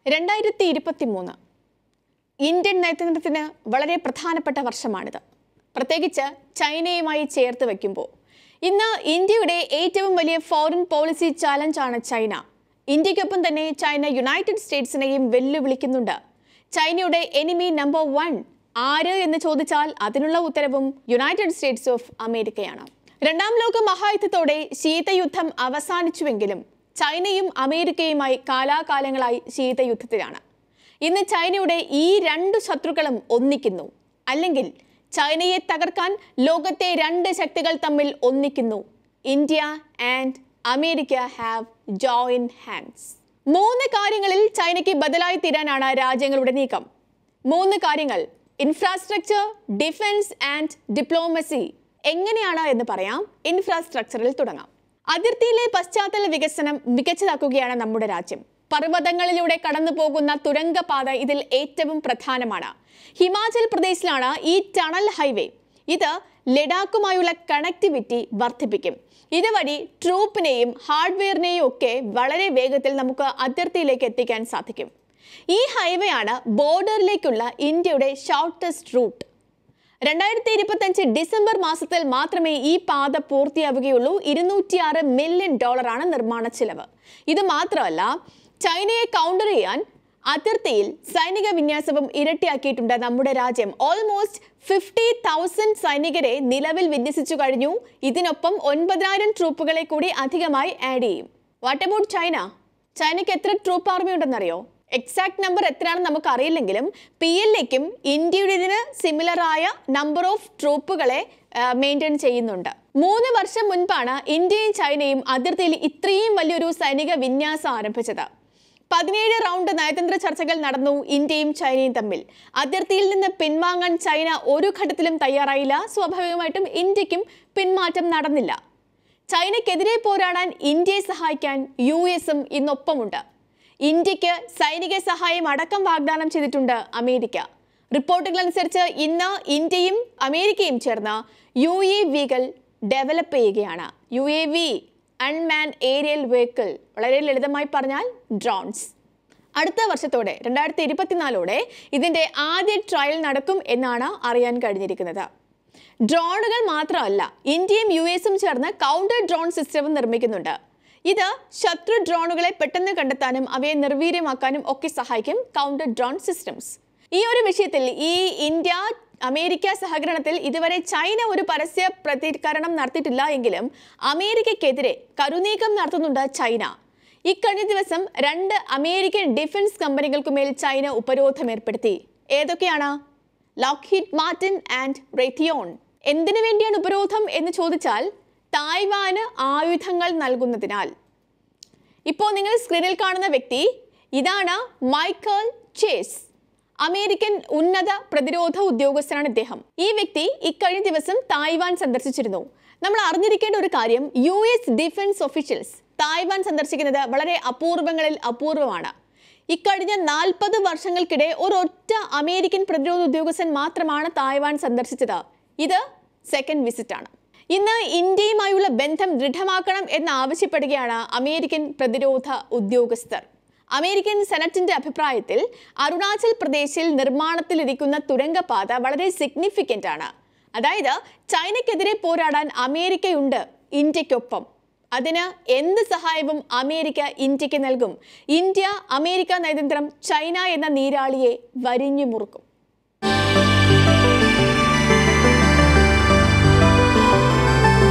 രണ്ടായിരത്തി ഇരുപത്തി മൂന്ന് ഇന്ത്യൻ നയതന്ത്രത്തിന് വളരെ പ്രധാനപ്പെട്ട വർഷമാണിത് പ്രത്യേകിച്ച് ചൈനയുമായി ചേർത്ത് വയ്ക്കുമ്പോൾ ഇന്ന് ഇന്ത്യയുടെ ഏറ്റവും വലിയ ഫോറിൻ പോളിസി ചാലഞ്ചാണ് ചൈന ഇന്ത്യക്കൊപ്പം തന്നെ ചൈന യുണൈറ്റഡ് സ്റ്റേറ്റ്സിനെയും വെല്ലുവിളിക്കുന്നുണ്ട് ചൈനയുടെ എനിമി നമ്പർ വൺ ആര് എന്ന് ചോദിച്ചാൽ അതിനുള്ള ഉത്തരവും യുണൈറ്റഡ് സ്റ്റേറ്റ്സ് ഓഫ് അമേരിക്കയാണ് രണ്ടാം ലോക മഹായുദ്ധത്തോടെ ശീതയുദ്ധം അവസാനിച്ചുവെങ്കിലും ചൈനയും അമേരിക്കയുമായി കാലാകാലങ്ങളായി ശീതയുദ്ധത്തിലാണ് ഇന്ന് ചൈനയുടെ ഈ രണ്ട് ശത്രുക്കളും ഒന്നിക്കുന്നു അല്ലെങ്കിൽ ചൈനയെ തകർക്കാൻ ലോകത്തെ രണ്ട് ശക്തികൾ തമ്മിൽ ഒന്നിക്കുന്നു India and America have join hands മൂന്ന് കാര്യങ്ങളിൽ ചൈനയ്ക്ക് ബദലായി തീരാനാണ് രാജ്യങ്ങളുടെ നീക്കം മൂന്ന് കാര്യങ്ങൾ ഇൻഫ്രാസ്ട്രക്ചർ ഡിഫൻസ് ആൻഡ് ഡിപ്ലോമസി എങ്ങനെയാണ് എന്ന് പറയാം ഇൻഫ്രാസ്ട്രക്ചറിൽ തുടങ്ങാം അതിർത്തിയിലെ പശ്ചാത്തല വികസനം മികച്ചതാക്കുകയാണ് നമ്മുടെ രാജ്യം പർവ്വതങ്ങളിലൂടെ കടന്നു പോകുന്ന തുരങ്കപാത ഇതിൽ ഏറ്റവും പ്രധാനമാണ് ഹിമാചൽ പ്രദേശിലാണ് ഈ ടണൽ ഹൈവേ ഇത് ലഡാക്കുമായുള്ള കണക്ടിവിറ്റി വർദ്ധിപ്പിക്കും ഇതുവഴി ട്രൂപ്പിനെയും ഹാർഡ്വെയറിനെയും ഒക്കെ വളരെ വേഗത്തിൽ നമുക്ക് അതിർത്തിയിലേക്ക് എത്തിക്കാൻ സാധിക്കും ഈ ഹൈവേ ആണ് ബോർഡറിലേക്കുള്ള ഇന്ത്യയുടെ ഷോർട്ടസ്റ്റ് റൂട്ട് രണ്ടായിരത്തി ഇരുപത്തഞ്ച് ഡിസംബർ മാസത്തിൽ മാത്രമേ ഈ പാത പൂർത്തിയാവുകയുള്ളൂ ഇരുന്നൂറ്റിയാറ് മില്യൺ ഡോളറാണ് നിർമ്മാണ ചിലവ് ഇത് മാത്രമല്ല ചൈനയെ കൗണ്ടർ ചെയ്യാൻ അതിർത്തിയിൽ സൈനിക വിന്യാസവും ഇരട്ടിയാക്കിയിട്ടുണ്ട് നമ്മുടെ രാജ്യം ഓൾമോസ്റ്റ് ഫിഫ്റ്റി തൗസൻഡ് സൈനികരെ നിലവിൽ വിന്യസിച്ചു കഴിഞ്ഞു ഇതിനൊപ്പം ഒൻപതിനായിരം ട്രൂപ്പുകളെ കൂടി അധികമായി ആഡ് ചെയ്യും വാട്ട് അബൌട്ട് ചൈന ചൈനയ്ക്ക് എത്ര ട്രൂപ്പ് ആർമി ഉണ്ടെന്നറിയോ എക്സാക്ട് നമ്പർ എത്രയാണെന്ന് നമുക്ക് അറിയില്ലെങ്കിലും പി എല്ലേക്കും ഇന്ത്യയുടേതിന് സിമിലർ ആയ നമ്പർ ഓഫ് ട്രൂപ്പുകളെ മെയിൻറ്റെയിൻ ചെയ്യുന്നുണ്ട് മൂന്ന് വർഷം മുൻപാണ് ഇന്ത്യയും ചൈനയും അതിർത്തിയിൽ ഇത്രയും വലിയൊരു സൈനിക വിന്യാസം ആരംഭിച്ചത് പതിനേഴ് റൗണ്ട് നയതന്ത്ര ചർച്ചകൾ നടന്നു ഇന്ത്യയും ചൈനയും തമ്മിൽ അതിർത്തിയിൽ നിന്ന് പിൻവാങ്ങാൻ ചൈന ഒരു ഘട്ടത്തിലും തയ്യാറായില്ല സ്വാഭാവികമായിട്ടും ഇന്ത്യക്കും പിന്മാറ്റം നടന്നില്ല ചൈനയ്ക്കെതിരെ പോരാടാൻ ഇന്ത്യയെ സഹായിക്കാൻ യു എസും ഇന്നൊപ്പമുണ്ട് ഇന്ത്യക്ക് സൈനിക സഹായം അടക്കം വാഗ്ദാനം ചെയ്തിട്ടുണ്ട് അമേരിക്ക റിപ്പോർട്ടുകൾ അനുസരിച്ച് ഇന്ന് ഇന്ത്യയും അമേരിക്കയും ചേർന്ന് യു എ വികൾ ഡെവലപ്പ് ചെയ്യുകയാണ് U A V unmanned aerial vehicle വളരെ ലളിതമായി പറഞ്ഞാൽ ഡ്രോൺസ് അടുത്ത വർഷത്തോടെ രണ്ടായിരത്തി ഇരുപത്തിനാലോടെ ഇതിന്റെ ആദ്യ ട്രയൽ നടക്കും എന്നാണ് അറിയാൻ കഴിഞ്ഞിരിക്കുന്നത് ഡ്രോണുകൾ മാത്രമല്ല ഇന്ത്യയും യു എസും ചേർന്ന് കൗണ്ടർ ഡ്രോൺ സിസ്റ്റവും നിർമ്മിക്കുന്നുണ്ട് ഇത് ശത്രു ഡ്രോണുകളെ പെട്ടെന്ന് കണ്ടെത്താനും അവയെ നിർവീര്യമാക്കാനും ഒക്കെ സഹായിക്കും കൗണ്ടർ ഡ്രോൺ സിസ്റ്റംസ് ഈ ഒരു വിഷയത്തിൽ ഈ ഇന്ത്യ അമേരിക്ക സഹകരണത്തിൽ ഇതുവരെ ചൈന ഒരു പരസ്യ പ്രതികരണം നടത്തിയിട്ടില്ല എങ്കിലും അമേരിക്കയ്ക്കെതിരെ കരുനീക്കം നടത്തുന്നുണ്ട് ചൈന ഇക്കഴിഞ്ഞ ദിവസം രണ്ട് അമേരിക്കൻ ഡിഫൻസ് കമ്പനികൾക്കുമേൽ ചൈന ഉപരോധം ഏർപ്പെടുത്തി ഏതൊക്കെയാണ് ലോക്ഹീഡ് മാർട്ടിൻ ആൻഡ് റേത്തിയോൺ എന്തിനു വേണ്ടിയാണ് ഉപരോധം എന്ന് ചോദിച്ചാൽ തായ്വാന് ആയുധങ്ങൾ നൽകുന്നതിനാൽ ഇപ്പോൾ നിങ്ങൾ സ്ക്രീനിൽ കാണുന്ന വ്യക്തി ഇതാണ് മൈക്കൽ ചേസ് അമേരിക്കൻ ഉന്നത പ്രതിരോധ ഉദ്യോഗസ്ഥനാണ് ഇദ്ദേഹം ഈ വ്യക്തി ഇക്കഴിഞ്ഞ ദിവസം തായ്വാൻ സന്ദർശിച്ചിരുന്നു നമ്മൾ അറിഞ്ഞിരിക്കേണ്ട ഒരു കാര്യം U S defence officials Taiwan സന്ദർശിക്കുന്നത് വളരെ അപൂർവങ്ങളിൽ അപൂർവമാണ് ഇക്കഴിഞ്ഞ നാൽപ്പത് വർഷങ്ങൾക്കിടെ ഒരൊറ്റ അമേരിക്കൻ പ്രതിരോധ ഉദ്യോഗസ്ഥൻ മാത്രമാണ് തായ്വാൻ സന്ദർശിച്ചത് ഇത് സെക്കൻഡ് വിസിറ്റ് ആണ് ഇന്ന് ഇന്ത്യയുമായുള്ള ബന്ധം ദൃഢമാക്കണം എന്നാവശ്യപ്പെടുകയാണ് അമേരിക്കൻ പ്രതിരോധ ഉദ്യോഗസ്ഥർ അമേരിക്കൻ സെനറ്റിന്റെ അഭിപ്രായത്തിൽ അരുണാചൽ പ്രദേശിൽ നിർമ്മാണത്തിലിരിക്കുന്ന തുരങ്കപാത വളരെ സിഗ്നിഫിക്കൻ്റ് ആണ് അതായത് ചൈനയ്ക്കെതിരെ പോരാടാൻ അമേരിക്കയുണ്ട് ഇന്ത്യക്കൊപ്പം അതിന് എന്ത് സഹായവും അമേരിക്ക ഇന്ത്യക്ക് നൽകും ഇന്ത്യ അമേരിക്ക നയതന്ത്രം ചൈന എന്ന നീരാളിയെ വരിഞ്ഞു മുറുക്കും